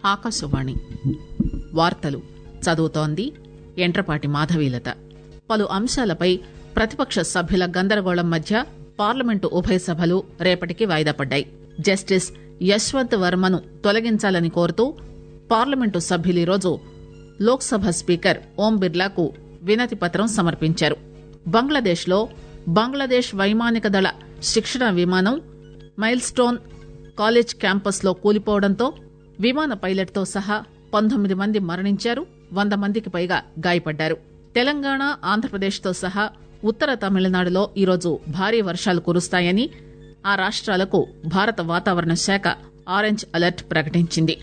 ఆకాశవాణి వార్తలు చదువుతోంది ఎంట్రపాటి మాధవీలత పలు అంశాలపై ప్రతిపక్ష సభ్యుల గందరగోళం మధ్య పార్లమెంటు ఉభయ సభలు రేపటికి వాయిదా పడ్డాయి జస్టిస్ యశ్వంత్ వర్మను తొలగించాలని కోరుతూ పార్లమెంటు సభ్యులు ఈరోజు లోక్ సభ స్పీకర్ ఓం బిర్లాకు వినతి పత్రం సమర్పించారు బంగ్లాదేశ్ లో బంగ్లాదేశ్ వైమానిక దళ శిక్షణ విమానం మైల్ స్టోన్ కాలేజ్ క్యాంపస్ లో కూలిపోవడంతో విమాన పైలట్ తో సహా పంతొమ్మిది మంది మరణించారు వంద మందికి పైగా గాయపడ్డారు తెలంగాణ ఆంధ్రప్రదేశ్ తో సహా ఉత్తర తమిళనాడులో ఈరోజు భారీ వర్షాలు కురుస్తాయని ఆ రాష్ట్రాలకు భారత వాతావరణ శాఖ ఆరెంజ్ అలర్ట్ ప్రకటించింది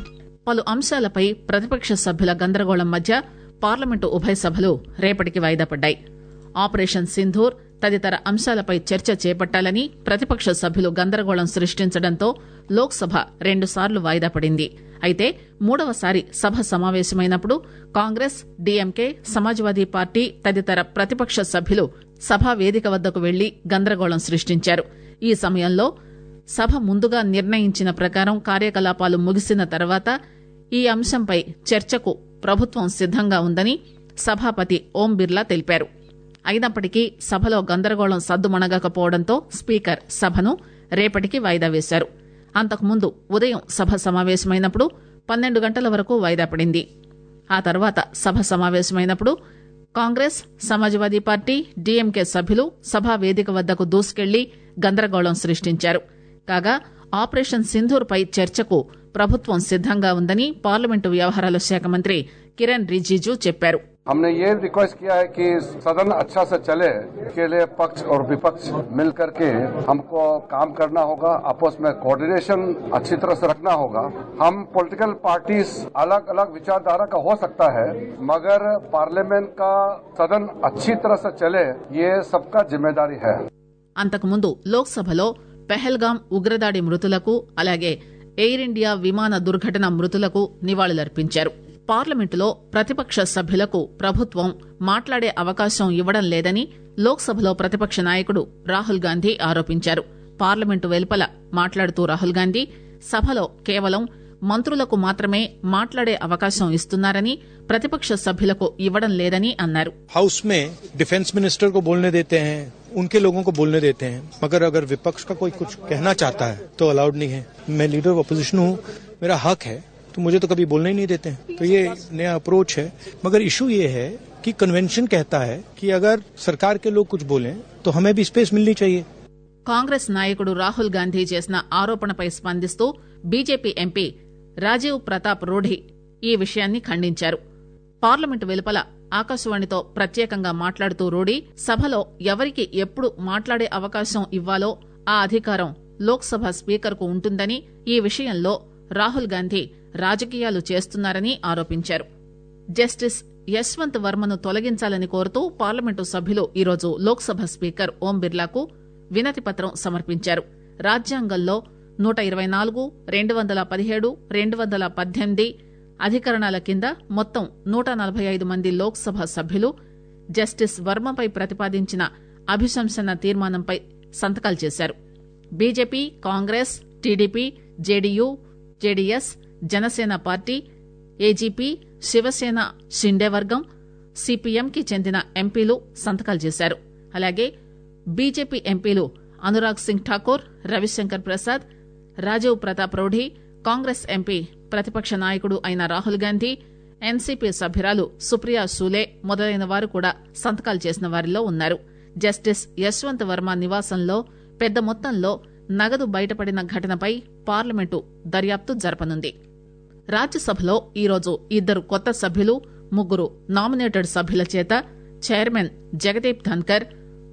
పలు అంశాలపై ప్రతిపక్ష సభ్యుల గందరగోళం మధ్య పార్లమెంటు ఉభయ సభలు రేపటికి వాయిదా పడ్డాయి ఆపరేషన్ సింధూర్ తదితర అంశాలపై చర్చ చేపట్టాలని ప్రతిపక్ష సభ్యులు గందరగోళం సృష్టించడంతో లోక్ సభ రెండుసార్లు వాయిదా పడింది అయితే మూడవసారి సభ సమావేశమైనప్పుడు కాంగ్రెస్ డీఎంకే సమాజ్వాదీ పార్టీ తదితర ప్రతిపక్ష సభ్యులు సభా వేదిక వద్దకు వెళ్లి గందరగోళం సృష్టించారు ఈ సమయంలో సభ ముందుగా నిర్ణయించిన ప్రకారం కార్యకలాపాలు ముగిసిన తర్వాత ఈ అంశంపై చర్చకు ప్రభుత్వం సిద్దంగా ఉందని సభాపతి ఓం బిర్లా తెలిపారు అయినప్పటికీ సభలో గందరగోళం సద్దుమణగకపోవడంతో స్పీకర్ సభను రేపటికి వాయిదా వేశారు అంతకుముందు ఉదయం సభ సమావేశమైనప్పుడు పన్నెండు గంటల వరకు వాయిదా పడింది ఆ తర్వాత సభ సమావేశమైనప్పుడు కాంగ్రెస్ సమాజ్వాదీ పార్టీ డీఎంకే సభ్యులు సభా వేదిక వద్దకు దూసుకెళ్లి గందరగోళం సృష్టించారు కాగా ఆపరేషన్ సింధూర్ పై చర్చకు ప్రభుత్వం సిద్దంగా ఉందని పార్లమెంటు వ్యవహారాల శాఖ మంత్రి కిరణ్ రిజిజు చెప్పారు हमने ये रिक्वेस्ट किया है कि सदन अच्छा से चले के लिए पक्ष और विपक्ष मिल करके हमको काम करना होगा आपस में कोऑर्डिनेशन अच्छी तरह से रखना होगा हम पॉलिटिकल पार्टीज अलग अलग विचारधारा का हो सकता है मगर पार्लियामेंट का सदन अच्छी तरह से चले ये सबका जिम्मेदारी है అంతకుముందు లోక్సభలో పెహల్గాం ఉగ్రదాడి మృతులకు అలాగే ఎయిర్ ఇండియా విమాన దుర్ఘటన మృతులకు నివాళులర్పించారు పార్లమెంటులో ప్రతిపక్ష సభ్యులకు ప్రభుత్వం మాట్లాడే అవకాశం ఇవ్వడం లేదని లోక్సభలో ప్రతిపక్ష నాయకుడు రాహుల్ గాంధీ ఆరోపించారు పార్లమెంటు వెలుపల మాట్లాడుతూ రాహుల్ గాంధీ సభలో కేవలం మంత్రులకు మాత్రమే మాట్లాడే అవకాశం ఇస్తున్నారని ప్రతిపక్ష సభ్యులకు ఇవ్వడం లేదని అన్నారు हाउस में डिफेंस मिनिस्टर को बोलने देते हैं उनके लोगों को बोलने देते हैं मगर अगर विपक्ष का कोई कुछ कहना चाहता है तो अलाउड नहीं है मैं लीडर ऑफ अपोजिशन हूँ मेरा हक है तो मुझे तो कभी बोलने ही नहीं देते हैं तो ये नया अप्रोच है मगर इशू ये है कि कन्वेंशन कहता है कि अगर सरकार के लोग कुछ बोलें तो हमें भी स्पेस मिलनी चाहिए కాంగ్రెస్ నాయకుడు రాహుల్ గాంధీ చేసిన ఆరోపణపై స్పందిస్తూ బీజేపీ ఎంపీ రాజీవ్ ప్రతాప్ రూఢి ఈ విషయాన్ని ఖండించారు పార్లమెంటు వెలుపల ఆకాశవాణితో ప్రత్యేకంగా మాట్లాడుతూ రూఢి సభలో ఎవరికి ఎప్పుడు మాట్లాడే అవకాశం ఇవ్వాలో ఆ అధికారం లోక్సభ స్పీకర్కు ఉంటుందని ఈ విషయంలో రాహుల్ గాంధీ రాజకీయాలు చేస్తున్నారని ఆరోపించారు జస్టిస్ యశ్వంత్ వర్మను తొలగించాలని కోరుతూ పార్లమెంటు సభ్యులు ఈరోజు లోక్సభ స్పీకర్ ఓం బిర్లాకు వినతి పత్రం సమర్పించారు రాజ్యాంగంలో నూట ఇరవై నాలుగు రెండు వందల పదిహేడు రెండు వందల పద్దెనిమిది అధికరణాల కింద మొత్తం నూట నలభై ఐదు మంది లోక్సభ సభ్యులు జస్టిస్ వర్మపై ప్రతిపాదించిన అభిశంసన తీర్మానంపై సంతకాలు చేశారు BJP Congress TDP JDU JDS Janasena party AGP Shiv Sena Shinde వర్గం సిపిఎంకి చెందిన ఎంపీలు సంతకాలు చేశారు అలాగే బీజేపీ ఎంపీలు అనురాగ్ సింగ్ ఠాకూర్ రవిశంకర్ ప్రసాద్ రాజీవ్ ప్రతాప్ రౌఢి కాంగ్రెస్ ఎంపీ ప్రతిపక్ష నాయకుడు అయిన రాహుల్ గాంధీ ఎన్సీపీ సభ్యురాలు సుప్రియా సూలే మొదలైన వారు కూడా సంతకాలు చేసిన వారిలో ఉన్నారు జస్టిస్ యశ్వంత్ వర్మ నివాసంలో పెద్ద మొత్తంలో నగదు బయటపడిన ఘటనపై పార్లమెంటు దర్యాప్తు జరపనుంది రాజ్యసభలో ఈరోజు ఇద్దరు కొత్త సభ్యులు ముగ్గురు నామినేటెడ్ సభ్యుల చేత చైర్మన్ జగదీప్ ధన్కర్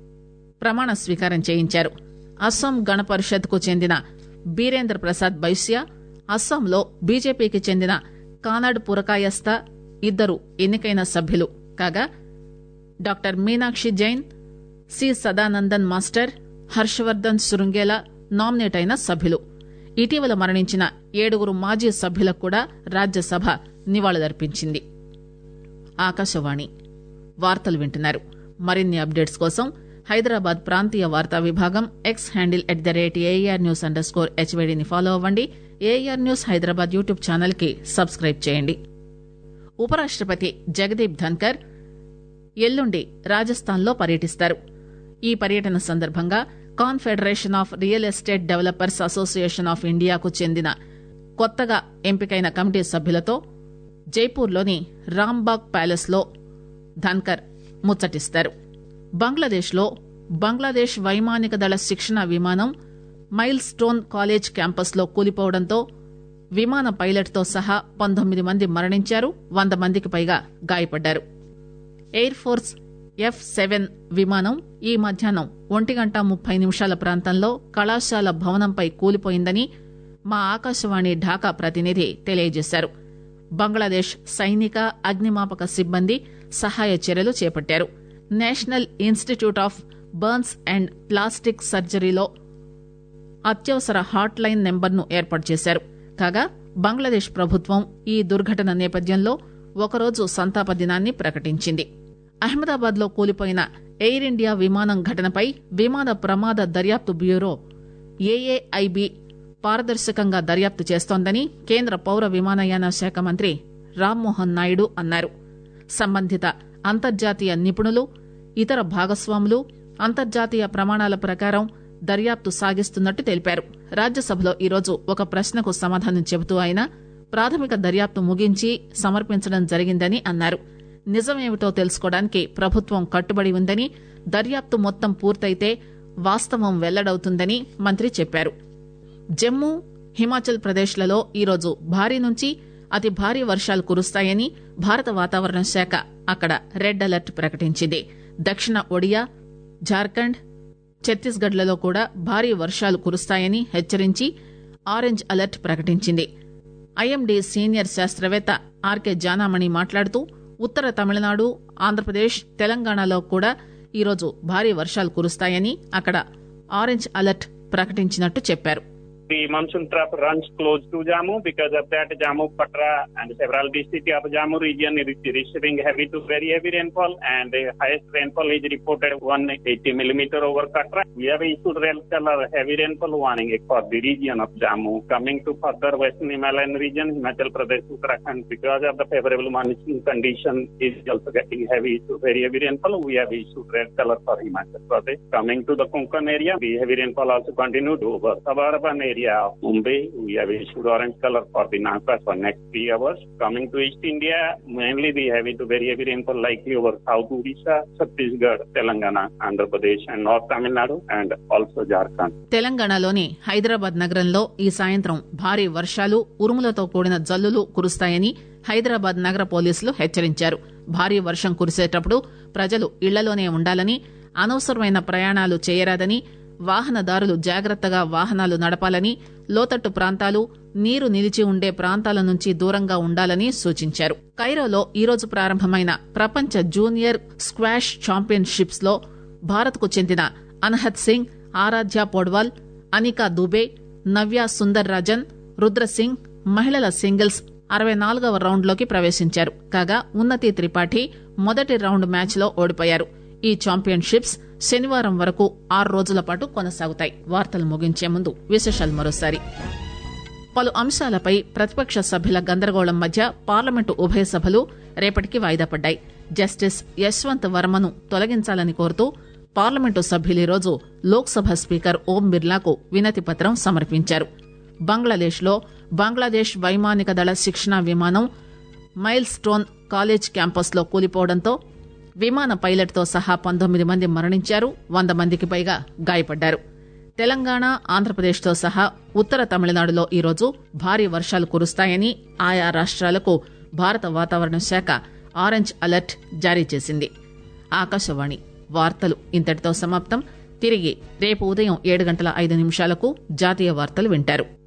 ప్రమాణ స్వీకారం చేయించారు అస్సాం గణ పరిషత్ కు చెందిన బీరేంద్ర ప్రసాద్ బైస్యా అస్సాంలో బీజేపీకి చెందిన కానాడ్ పురకాయస్త ఇద్దరు ఎన్నికైన సభ్యులు కాగా doctor Meenakshi Jain C Sadanandan master Harshvardhan Shringla nominate అయిన సభ్యులు ఇటీవల మరణించిన ఏడుగురు మాజీ సభ్యులకు కూడా రాజ్యసభ నివాళులర్పించింది ఆకాశవాణి వార్తలు వింటున్నారు మరిన్ని అప్డేట్స్ కోసం హైదరాబాద్ ప్రాంతీయ వార్తా విభాగం X handle at the rate AIR news underscore స్కోర్ హెచ్వైడీని ఫాలో అవ్వండి AIR news Hyderabad YouTube channel కి సబ్స్క్రైబ్ చేయండి ఉపరాష్టపతి జగదీప్ ధన్కర్ ఎల్లుండి రాజస్థాన్లో పర్యటిస్తారు ఈ పర్యటన సందర్భంగా confederation of real estate developers association of ఇండియాకు చెందిన కొత్తగా ఎంపికైన కమిటీ సభ్యులతో జైపూర్లోని రాంబాగ్ ప్యాలెస్ లో ధన్కర్ ముచ్చటిస్తారు బంగ్లాదేశ్లో బంగ్లాదేశ్ వైమానిక దళ శిక్షణ విమానం మైల్ స్టోన్ కాలేజ్ క్యాంపస్లో కూలిపోవడంతో విమాన పైలట్తో సహా పంతొమ్మిది మంది మరణించారు వంద మందికి పైగా గాయపడ్డారు ఎయిర్ ఫోర్స్ ఎఫ్ సెవెన్ విమానం ఈ మధ్యాహ్నం ఒంటి గంట ముప్పై నిమిషాల ప్రాంతంలో కళాశాల భవనంపై కూలిపోయిందని మా ఆకాశవాణి ఢాకా ప్రతినిధి తెలియజేశారు బంగ్లాదేశ్ సైనిక అగ్నిమాపక సిబ్బంది సహాయ చర్యలు చేపట్టారు national institute of burns and plastic సర్జరీలో అత్యవసర హాట్ లైన్ నెంబర్ను ఏర్పాటు చేశారు కాగా బంగ్లాదేశ్ ప్రభుత్వం ఈ దుర్ఘటన నేపథ్యంలో ఒకరోజు సంతాప దినాన్ని ప్రకటించింది అహ్మదాబాద్ లో కూలిపోయిన ఎయిర్ ఇండియా విమానం ఘటనపై విమాన ప్రమాద దర్యాప్తు బ్యూరో ఏఏఐబి పారదర్శకంగా దర్యాప్తు చేస్తోందని కేంద్ర పౌర విమానయాన శాఖ మంత్రి రామ్మోహన్ నాయుడు అన్నారు సంబంధిత అంతర్జాతీయ నిపుణులు ఇతర భాగస్వాములు అంతర్జాతీయ ప్రమాణాల ప్రకారం దర్యాప్తు సాగిస్తున్నట్టు తెలిపారు రాజ్యసభలో ఈరోజు ఒక ప్రశ్నకు సమాధానం చెబుతూ ఆయన ప్రాథమిక దర్యాప్తు ముగించి సమర్పించడం జరిగిందని అన్నారు నిజమేమిటో తెలుసుకోవడానికి ప్రభుత్వం కట్టుబడి ఉందని దర్యాప్తు మొత్తం పూర్తయితే వాస్తవం వెల్లడవుతుందని మంత్రి చెప్పారు జమ్మూ హిమాచల్ ప్రదేశ్లలో ఈరోజు భారీ నుంచి అతి భారీ వర్షాలు కురుస్తాయని భారత వాతావరణ శాఖ అక్కడ రెడ్ అలర్ట్ ప్రకటించింది దక్షిణ ఒడియా జార్ఖండ్ ఛత్తీస్గఢ్లలో కూడా భారీ వర్షాలు కురుస్తాయని హెచ్చరించి ఆరెంజ్ అలర్ట్ ప్రకటించింది ఐఎండీ సీనియర్ శాస్త్రవేత్త ఆర్కే జానామణి మాట్లాడుతూ ఉత్తర తమిళనాడు ఆంధ్రప్రదేశ్ తెలంగాణలో కూడా ఈరోజు భారీ వర్షాలు కురుస్తాయని అక్కడ ఆరెంజ్ అలర్ట్ ప్రకటించినట్టు చెప్పారు The monsoon trap runs close to Jammu. Because of that, Jammu, Patra, and several districts of Jammu region is receiving heavy to very heavy rainfall, and the highest rainfall is reported 180 millimeter over Katra. We have issued red color heavy rainfall warning for the region of Jammu. Coming to further western Himalayan region, Himachal Pradesh, Uttarakhand, because of the favorable monsoon condition is also getting heavy to very heavy rainfall. We have issued red color for Himachal Pradesh. Coming to the Konkan area, the heavy rainfall also continued over suburban area of Mumbai. We have issued orange color for the Nagpur for next three hours. Coming to East India, mainly the heavy to very heavy rainfall likely over South Odisha, Chhattisgarh, Telangana, Andhra Pradesh, and North Tamil Nadu, and also Jharkhand. తెలంగాణలోని హైదరాబాద్ నగరంలో ఈ సాయంత్రం భారీ వర్షాలు ఉరుములతో కూడిన జల్లులు కురుస్తాయని హైదరాబాద్ నగర పోలీసులు హెచ్చరించారు భారీ వర్షం కురిసేటప్పుడు ప్రజలు ఇళ్లలోనే ఉండాలని అనవసరమైన ప్రయాణాలు చేయరాదని వాహనదారులు జాగ్రత్తగా వాహనాలు నడపాలని లోతట్టు ప్రాంతాలు నీరు నిలిచి ఉండే ప్రాంతాల నుంచి దూరంగా ఉండాలని సూచించారు కైరోలో ఈరోజు ప్రారంభమైన ప్రపంచ జూనియర్ స్క్వాష్ ఛాంపియన్షిప్స్ లో భారత్ కు చెందిన అనహత్ సింగ్ ఆరాధ్య పోడ్వాల్ అనికా దుబే నవ్య సుందర్ రాజన్ రుద్రసింగ్ మహిళల సింగిల్స్ అరవై నాలుగవ రౌండ్లోకి ప్రవేశించారు కాగా ఉన్నతి త్రిపాఠి మొదటి రౌండ్ మ్యాచ్ లో ఓడిపోయారు ఈ ఛాంపియన్షిప్స్ శనివారం వరకు ఆరు రోజుల పాటు కొనసాగుతాయి వార్తలు ముగించే ముందు విశేషాలు మరోసారి పలు అంశాలపై ప్రతిపక్ష సభ్యుల గందరగోళం మధ్య పార్లమెంటు ఉభయ సభలు రేపటికి వాయిదా పడ్డాయి జస్టిస్ యశ్వంత్ వర్మను తొలగించాలని కోరుతూ పార్లమెంటు సభ్యులు ఈరోజు లోక్సభ స్పీకర్ ఓం బిర్లాకు వినతి పత్రం సమర్పించారు బంగ్లాదేశ్ లో బంగ్లాదేశ్ వైమానిక దళ శిక్షణ విమానం మైల్ స్టోన్ కాలేజ్ క్యాంపస్ లో కూలిపోవడంతో విమాన పైలట్ తో సహా పంతొమ్మిది మంది మరణించారు వంద మందికి పైగా గాయపడ్డారు తెలంగాణ ఆంధ్రప్రదేశ్ తో సహా ఉత్తర తమిళనాడులో ఈరోజు భారీ వర్షాలు కురుస్తాయని ఆయా రాష్ట్రాలకు భారత వాతావరణ శాఖ ఆరెంజ్ అలర్ట్ జారీ చేసింది ఆకాశవాణి వార్తలు ఇంతటితో సమాప్తం తిరిగి రేపు ఉదయం ఏడు గంటల ఐదు నిమిషాలకు జాతీయ వార్తలు వింటారు